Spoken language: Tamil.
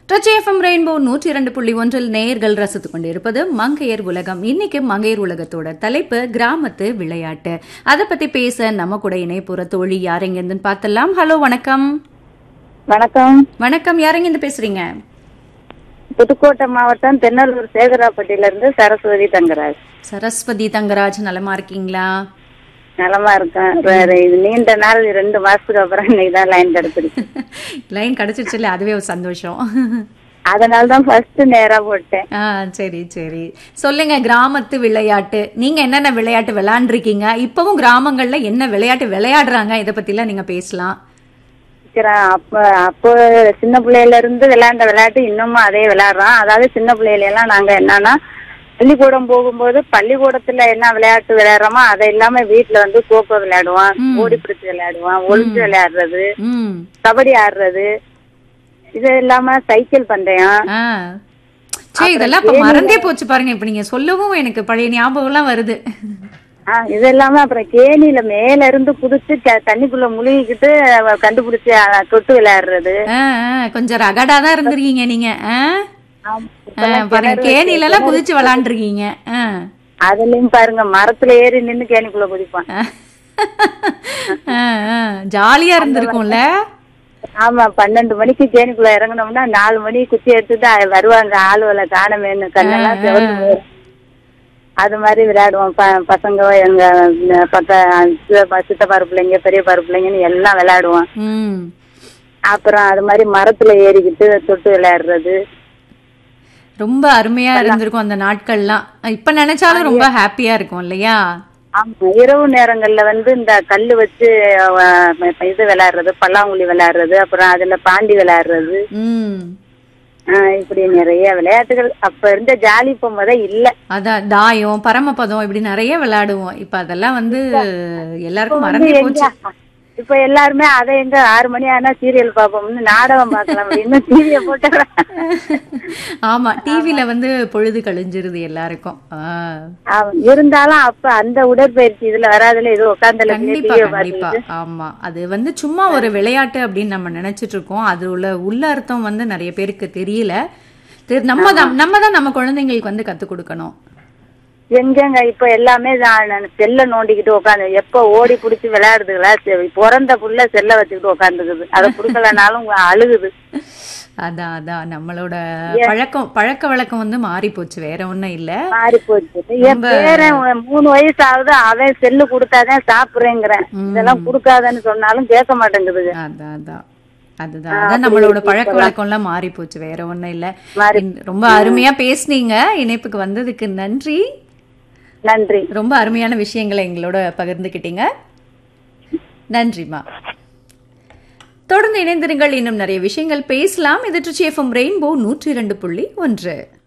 ட்ரச்சி எஃப்எம் ரெயின்போ நூற்றி இரண்டு புள்ளி ஒன்றில் நேயர்கள் ரசித்துக் கொண்டிருப்பது மங்கையர் உலகம் இன்னைக்கு மங்கையர் உலகத்தோட தலைப்பு கிராமத்து விளையாட்டு அதை பத்தி பேச நம்ம கூட இணைப்புற தோழி யாரெங்கிருந்துன்னு பார்த்தலாம் ஹலோ வணக்கம் வணக்கம் வணக்கம் யாரெங்கிருந்து பேசுறீங்க புதுக்கோட்டை மாவட்டம் தென்னலூர் சேகராப்பட்டியில இருந்து சரஸ்வதி தங்கராஜ் சரஸ்வதி தங்கராஜ் நலமா இருக்கீங்களா நலமா இருக்கேன் வேற இது நீண்ட நாள் ரெண்டு மாசத்துக்கு அப்புறம் இன்னைக்கு தான் லைன் கிடைச்சிருக்கு லைன் கிடைச்சிருச்சுல்ல அதுவே ஒரு சந்தோஷம் அதனால தான் ஃபர்ஸ்ட் நேரா போட்டேன் ஆ சரி சரி சொல்லுங்க கிராமத்து விளையாட்டு நீங்க என்னென்ன விளையாட்டு விளையாண்டுருக்கீங்க இப்பவும் கிராமங்கள்ல என்ன விளையாட்டு விளையாடுறாங்க இதை பத்திலாம் நீங்க பேசலாம் இருக்கிறேன். அப்ப அப்போ சின்ன பிள்ளையில இருந்து விளையாண்ட விளையாட்டு இன்னமும் அதே விளையாடுறோம் அதாவது சின்ன பிள்ளையில எல்லாம் நாங்க என்னன்னா பள்ளிக்கூடம் போகும்போது பள்ளிக்கூடத்துல என்ன விளையாட்டு விளையாடுறோமோ அதை இல்லாம வீட்டுல வந்து கோக்கோ விளையாடுவோம் ஓடி பிடிச்சு விளையாடுவோம் ஒளிஞ்சு விளையாடுறது ம் கபடி ஆடுறது இது இல்லாம சைக்கிள் பந்தயம் ஆ சரி இதெல்லாம் இப்ப மறந்தே போச்சு பாருங்க இப்ப நீங்க சொல்லவும் எனக்கு பழைய ஞாபகம்லாம் வருது ஆ, இது இல்லாம அப்புறம் கேணியில மேல இருந்து குதிச்சு க- தண்ணிக்குள்ள முழுகிக்கிட்டு அவ கண்டுபிடிச்சு அ, தொட்டு விளையாடுறது ஆ, ஆ, கொஞ்சம் ரகடா தான் இருந்திருக்கீங்க நீங்க ஆ? ஆமா. ஆ, பாருங்க கேணில எல்லாம் குதிச்சு விளையாண்டுருக்கீங்க ஆ. அதுலயும் பாருங்க மரத்துல ஏறி நின்னு கேணிக்குள்ள குதிப்பான் ஆ, ஆ, ஜாலியா இருந்திருக்கும்ல ஆமா பன்னெண்டு மணிக்கு கேணிக்குள்ள இறங்குனோம்னா நாலு மணி குச்சி எடுத்துட்டு அ- வருவாங்க ஆளுவலை காணமேன்னு கண்ணெல்லாம் சிவந்து போயிரும். அது மாதிரி விளையாடுவோம் ப- பசங்க எங்க இந்த பக்க சித்தப்பா- சித்தப்பாரு பிள்ளைங்க பெரிய பாரு பிள்ளைங்கன்னு எல்லாம் விளையாடுவோம் ம் அப்புறம் அது மாதிரி மரத்துல ஏறிக்கிட்டு தொட்டு விளையாடுறது ரொம்ப அருமையா இருந்திருக்கும் அந்த நாட்கள்லாம் இப்ப நினைச்சாலும் ரொம்ப ஹாப்பியா இருக்கும் இல்லையா ஆமா இரவு நேரங்கள்ல வந்து இந்த கல்லு வச்சு அஹ், இப்ப இது விளையாடுறது பல்லாங்குழி விளையாடுறது அப்புறம் அதுல பாண்டி விளையாடுறது ம் அஹ், இப்படி நிறைய விளையாட்டுகள் அப்ப இருந்த ஜாலி இப்ப முத இல்ல அதான் தாயம் பரமபதம் இப்படி நிறைய விளையாடுவோம் இப்ப அதெல்லாம் வந்து எல்லாருக்கும் மறந்தே போச்சு இப்ப எல்லாருமே அதை எங்க ஆறு மணி ஆனா சீரியல் பாப்போம்னு நாடகம் பார்க்கலாம் இன்னும் டிவிய போட்டு ஆமா டிவில வந்து பொழுது கழிஞ்சிருது எல்லாருக்கும் ஆ. இருந்தாலும் அப்ப அந்த உடற்பயிற்சி இதுல வராதுல இது உட்காந்துல கண்டிப்பா டிவிய கண்டிப்பா பார்த்துட்டு ஆமா அது வந்து சும்மா ஒரு விளையாட்டு அப்படின்னு நம்ம நினைச்சிட்டு இருக்கோம் அது உள்ள உள்ள அர்த்தம் வந்து நிறைய பேருக்கு தெரியல தெ- நம்ம தான் நம்ம தான் நம்ம குழந்தைங்களுக்கு வந்து கத்து கொடுக்கணும் எங்கங்க இப்ப எல்லாமே செல்ல நோண்டிக்கிட்டு உட்காந்து எப்ப ஓடி புடிச்சு விளையாடுதுங்களா சரி, பிறந்த புள்ள செல்ல வச்சுக்கிட்டு உட்காந்துக்குது அதை புடுக்கலனாலும் அழுகுது அதான் அதான் நம்மளோட பழக்கம் பழக்க வழக்கம் வந்து மாறி போச்சு வேற ஒண்ணும் இல்ல மாறி போச்சு என் பேரன் உ- மூணு வயசு ஆகுது அவன் செல்லு கொடுத்தாதான் சாப்பிடுறேங்கிறேன் இதெல்லாம் கொடுக்காதன்னு சொன்னாலும் கேட்க மாட்டேங்குதுங்க அதான் அதான் அதுதான் அதான் நம்மளோட பழக்க வழக்கம்லாம் மாறி போச்சு வேற ஒண்ணும் இல்ல மாறி- இன்- ரொம்ப அருமையா பேசுனீங்க இணைப்புக்கு வந்ததுக்கு நன்றி நன்றி ரொம்ப அருமையான விஷயங்களை எங்களோட பகிர்ந்துக்கிட்டீங்க நன்றிமா தொடர்ந்து இணைந்திருங்கள் இன்னும் நிறைய விஷயங்கள் பேசலாம் இது ட்ரிச்சி எஃப்எம் ரெயின்போ நூற்றி இரண்டு புள்ளி ஒன்று